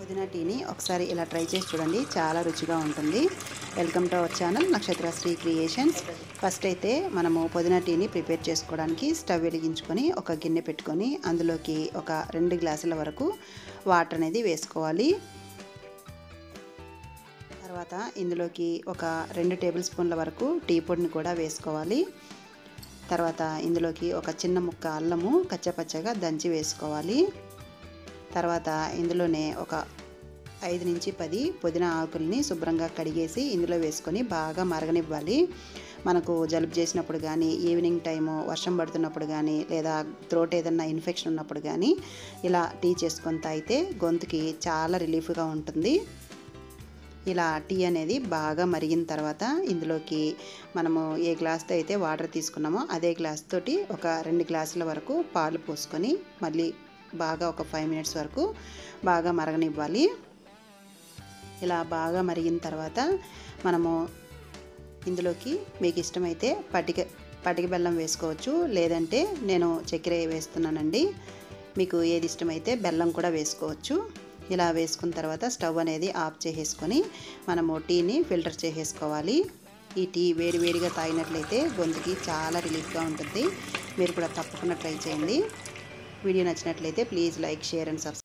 పుదీనా టీని ఒకసారి ఇలా ట్రై చేసి చూడండి చాలా రుచిగా ఉంటుంది వెల్కమ్ టు అవర్ ఛానల్ నక్షత్ర శ్రీ క్రియేషన్స్ ఫస్ట్ అయితే మనము పుదీనా టీని ప్రిపేర్ చేసుకోవడానికి స్టవ్ వెలిగించుకొని ఒక గిన్నె పెట్టుకొని అందులోకి ఒక రెండు గ్లాసుల వరకు వాటర్ అనేది వేసుకోవాలి తర్వాత ఇందులోకి ఒక రెండు టేబుల్ స్పూన్ల వరకు టీ పొడిని కూడా వేసుకోవాలి తర్వాత ఇందులోకి ఒక చిన్న ముక్క అల్లము కచ్చపచ్చగా దంచి వేసుకోవాలి తర్వాత ఇందులోనే ఒక ఐదు నుంచి పది పుదీనా ఆకుల్ని శుభ్రంగా కడిగేసి ఇందులో వేసుకొని బాగా మరగనివ్వాలి మనకు జలుబు చేసినప్పుడు కానీ ఈవినింగ్ టైము వర్షం పడుతున్నప్పుడు కానీ లేదా త్రోట్ ఏదన్నా ఇన్ఫెక్షన్ ఉన్నప్పుడు కానీ ఇలా టీ చేసుకొని తాగితే గొంతుకి చాలా రిలీఫ్గా ఉంటుంది ఇలా టీ అనేది బాగా మరిగిన తర్వాత ఇందులోకి మనము ఏ గ్లాస్తో అయితే వాటర్ తీసుకున్నామో అదే గ్లాస్ తోటి ఒక రెండు గ్లాసుల వరకు పాలు పోసుకొని మళ్ళీ బాగా ఒక ఫైవ్ మినిట్స్ వరకు బాగా మరగనివ్వాలి ఇలా బాగా మరిగిన తర్వాత మనము ఇందులోకి మీకు ఇష్టమైతే పటిక పటిక బెల్లం వేసుకోవచ్చు లేదంటే నేను చక్కెర వేస్తున్నానండి మీకు ఏది ఇష్టమైతే బెల్లం కూడా వేసుకోవచ్చు ఇలా వేసుకున్న తర్వాత స్టవ్ అనేది ఆఫ్ చేసేసుకొని మనము టీని ఫిల్టర్ చేసేసుకోవాలి ఈ టీ వేడి వేడిగా తాగినట్లయితే గొంతుకి చాలా రిలీఫ్గా ఉంటుంది మీరు కూడా తప్పకుండా ట్రై చేయండి వీడియో నచ్చినట్లయితే please like share and subscribe